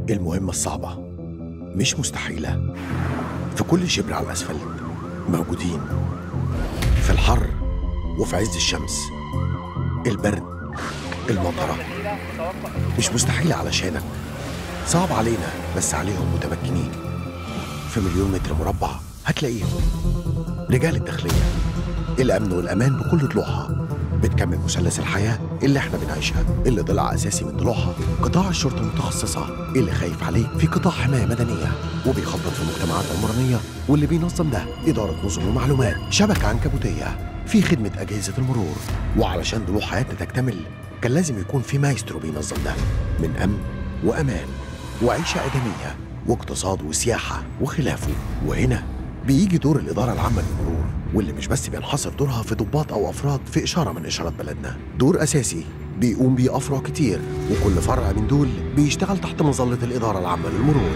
المهمة الصعبة مش مستحيلة في كل شبر على الأسفلت موجودين في الحر وفي عز الشمس البرد المطرة مش مستحيلة علشانك صعب علينا بس عليهم متمكنين في مليون متر مربع هتلاقيهم رجال الداخلية الأمن والأمان بكل ضلوعها بتكمل مثلث الحياة اللي احنا بنعيشها اللي ضلع أساسي من ضلوعها قطاع الشرطة المتخصصة اللي خايف عليك في قطاع حماية مدنية وبيخطط في المجتمعات العمرانية واللي بينظم ده إدارة نظم ومعلومات شبكة عنكبوتية في خدمة أجهزة المرور وعلشان ضلوع حياتنا تكتمل كان لازم يكون في مايسترو بينظم ده من أمن وأمان وعيشة آدمية واقتصاد وسياحة وخلافه وهنا بيجي دور الإدارة العامة للمرور واللي مش بس بينحصر دورها في ضباط أو أفراد في إشارة من إشارات بلدنا دور أساسي بيقوم بيه أفرع كتير وكل فرع من دول بيشتغل تحت مظلة الإدارة العامة للمرور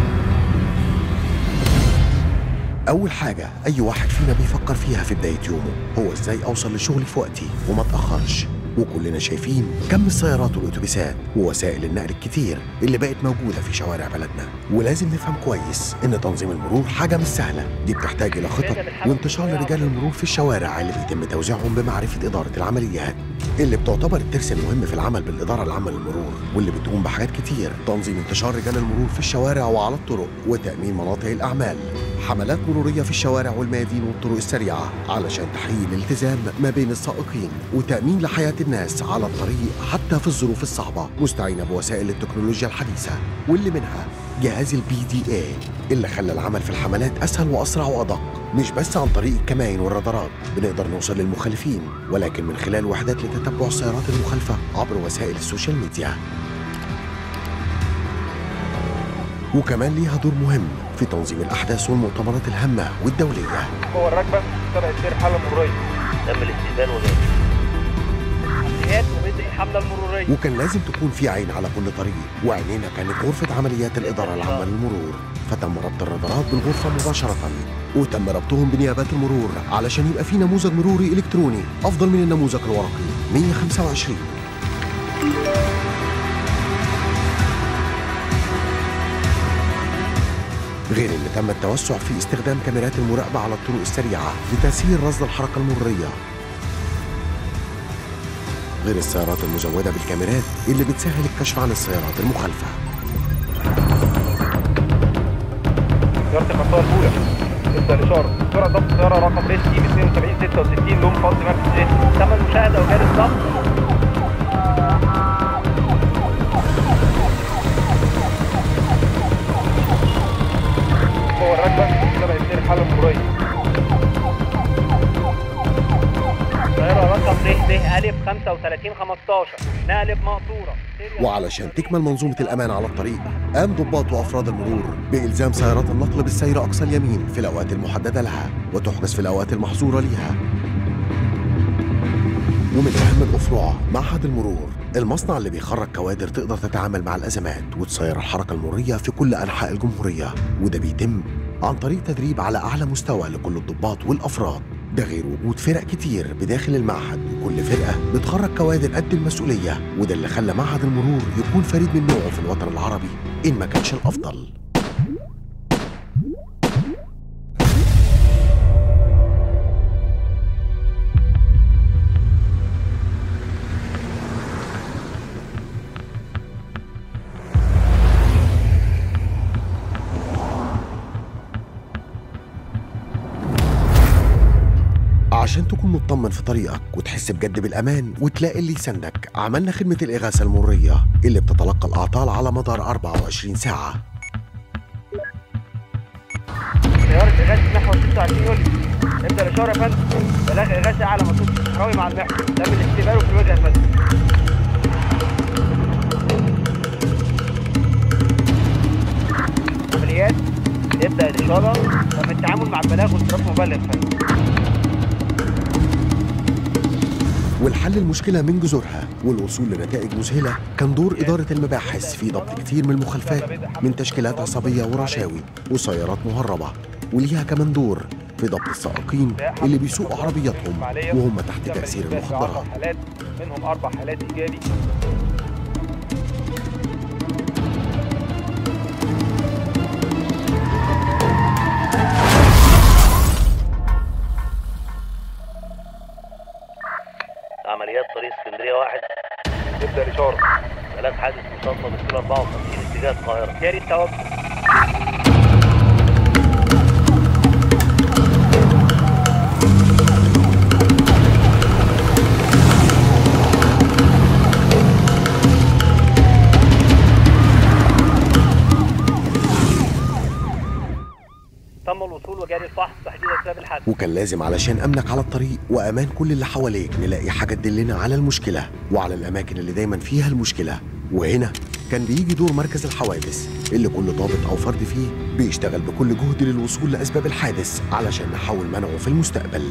أول حاجة أي واحد فينا بيفكر فيها في بداية يومه هو إزاي أوصل لشغلي في وقتي وما أتأخرش وكلنا شايفين كم السيارات والأتوبيسات ووسائل النقل الكتير اللي بقت موجودة في شوارع بلدنا ولازم نفهم كويس إن تنظيم المرور حاجة مش سهلة دي بتحتاج إلى خطط وانتشار لرجال المرور في الشوارع اللي بيتم توزيعهم بمعرفة إدارة العمليات اللي بتعتبر الترس المهم في العمل بالإدارة العامة للمرور واللي بتقوم بحاجات كتير تنظيم انتشار رجال المرور في الشوارع وعلى الطرق وتأمين مناطق الأعمال حملات مرورية في الشوارع والميادين والطرق السريعة علشان تحقيق الالتزام ما بين السائقين وتأمين لحياة الناس على الطريق حتى في الظروف الصعبة مستعينة بوسائل التكنولوجيا الحديثة واللي منها جهاز البي دي اي اللي خلى العمل في الحملات أسهل وأسرع وأدق مش بس عن طريق الكمائن والرادارات بنقدر نوصل للمخالفين ولكن من خلال وحدات لتتبع السيارات المخالفة عبر وسائل السوشيال ميديا وكمان ليها دور مهم في تنظيم الأحداث والمؤتمرات الهامة والدولية هو الركبه تبع سير الحاله المروريه تم الاستئذان وغيره تحديات وبدء الحمله المروريه وكان لازم تكون في عين على كل طريق وعينينا كانت غرفة عمليات الإدارة العامة للمرور فتم ربط الرادارات بالغرفة مباشرة وتم ربطهم بنيابات المرور علشان يبقى في نموذج مروري إلكتروني أفضل من النموذج الورقي 125 غير اللي تم التوسع في استخدام كاميرات المراقبة على الطرق السريعة لتسهيل رصد الحركة المرورية غير السيارات المزودة بالكاميرات اللي بتسهل الكشف عن السيارات المخالفة سياره المنطقه الاولى ابدا الاشاره سرعه ضبط السياره رقم ريس تيم 72 66 لون فاضي مركز ايه تم المشاهده وجاري الضبط هو الركبه تبع سير الحاله المروريه السيارة رقم ر ب ألف 35 15 نقلب مقطورة وعلشان تكمل منظومة الأمان على الطريق قام ضباط وأفراد المرور بإلزام سيارات النقل بالسير أقصى اليمين في الأوقات المحددة لها وتحجز في الأوقات المحظورة ليها ومن أهم الأفرع معهد المرور المصنع اللي بيخرج كوادر تقدر تتعامل مع الأزمات وتسير الحركة المرورية في كل أنحاء الجمهورية وده بيتم عن طريق تدريب على أعلى مستوى لكل الضباط والأفراد ده غير وجود فرق كتير بداخل المعهد وكل فرقة بتخرج كوادر قد المسؤولية وده اللي خلى معهد المرور يكون فريد من نوعه في الوطن العربي إن ما كانش الأفضل عشان تكون مطمن في طريقك وتحس بجد بالأمان وتلاقي اللي يساندك عملنا خدمة الإغاثة المرية اللي بتتلقى الأعطال على مدار 24 ساعة سيارة إغاثة محور 26 يوليو ابدأ الإشارة يا فندم بلاغ إغاثة أعلى مطلوب صحراوي مع المحور تم الاستقبال في الوجه يا فندم عمليات ابدأ الإشارة تم التعامل مع البلاغ واصراف مبلغ يا فندم والحل المشكلة من جذورها والوصول لنتائج مذهلة كان دور إدارة المباحث في ضبط كتير من المخالفات من تشكيلات عصبية ورشاوي وسيارات مهربة وليها كمان دور في ضبط السائقين اللي بيسوقوا عربياتهم وهم تحت تأثير المخدرات أربع حالات منهم أربع حالات إيجابي حادث مصادمة بالكيلو 54 اتجاه القاهرة جاري التوجه تم الوصول وجاري الفحص تحديد اسباب الحادث وكان لازم علشان امنك على الطريق وامان كل اللي حواليك نلاقي حاجه تدلنا على المشكله وعلى الاماكن اللي دايما فيها المشكله وهنا كان بيجي دور مركز الحوادث اللي كل ضابط او فرد فيه بيشتغل بكل جهد للوصول لاسباب الحادث علشان نحاول منعه في المستقبل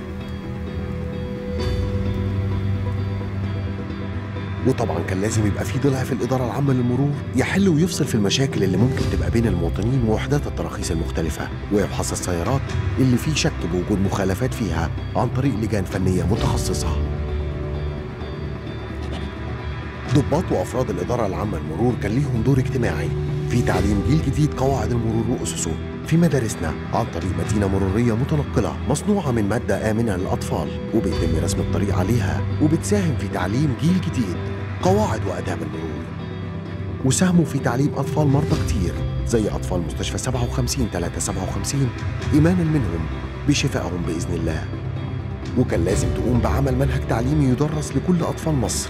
وطبعا كان لازم يبقى في ضلع في الإدارة العامة للمرور يحل ويفصل في المشاكل اللي ممكن تبقى بين المواطنين ووحدات التراخيص المختلفة ويبحث السيارات اللي فيه شك بوجود مخالفات فيها عن طريق لجان فنية متخصصة ضباط وأفراد الإدارة العامة للمرور كان ليهم دور اجتماعي في تعليم جيل جديد قواعد المرور وأسسه في مدارسنا عن طريق مدينة مرورية متنقلة مصنوعة من مادة آمنة للأطفال وبيتم رسم الطريق عليها وبتساهم في تعليم جيل جديد قواعد وآداب المرور وساهموا في تعليم أطفال مرضى كتير زي أطفال مستشفى 57 357 إيمانا منهم بشفائهم بإذن الله وكان لازم تقوم بعمل منهج تعليمي يدرس لكل أطفال مصر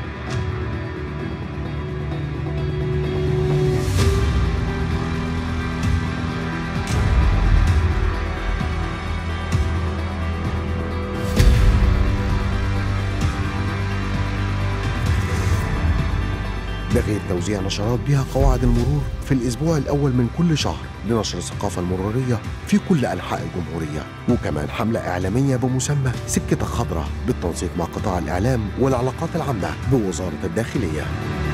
ده غير توزيع نشرات بها قواعد المرور في الأسبوع الأول من كل شهر لنشر الثقافة المرورية في كل أنحاء الجمهورية وكمان حملة إعلامية بمسمى سكة خضراء بالتنسيق مع قطاع الإعلام والعلاقات العامة بوزارة الداخلية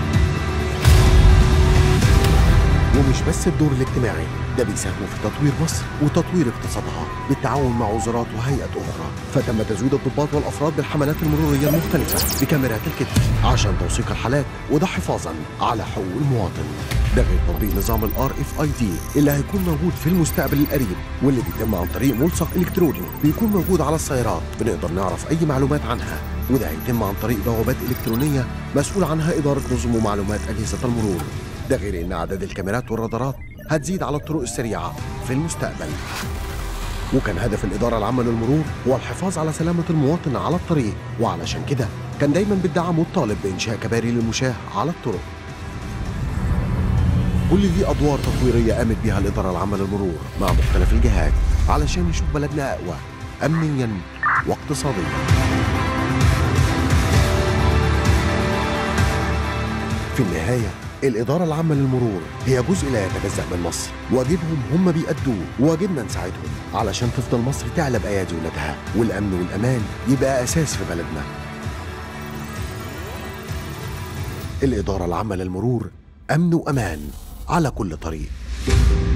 ومش بس الدور الاجتماعي ده بيساهموا في تطوير مصر وتطوير اقتصادها بالتعاون مع وزارات وهيئات أخرى فتم تزويد الضباط والأفراد بالحملات المرورية المختلفة بكاميرات الكتف عشان توثيق الحالات وده حفاظا على حقوق المواطن ده غير تطبيق نظام الار اف اي دي اللي هيكون موجود في المستقبل القريب واللي بيتم عن طريق ملصق الكتروني بيكون موجود على السيارات بنقدر نعرف اي معلومات عنها وده هيتم عن طريق بوابات الكترونيه مسؤول عنها اداره نظم ومعلومات اجهزه المرور ده غير ان اعداد الكاميرات والرادارات هتزيد على الطرق السريعه في المستقبل وكان هدف الإدارة العامة للمرور هو الحفاظ على سلامة المواطن على الطريق وعلشان كده كان دايما بيدعم والطالب بإنشاء كباري للمشاة على الطرق كل دي أدوار تطويرية قامت بها الإدارة العامة للمرور مع مختلف الجهات علشان نشوف بلدنا أقوى أمنيا واقتصاديا في النهاية الإدارة العامة للمرور هي جزء لا يتجزأ من مصر واجبهم هم بيأدوه وواجبنا نساعدهم علشان تفضل مصر تعلى بأيادي ولادها والأمن والأمان يبقى أساس في بلدنا الإدارة العامة للمرور أمن وأمان على كل طريق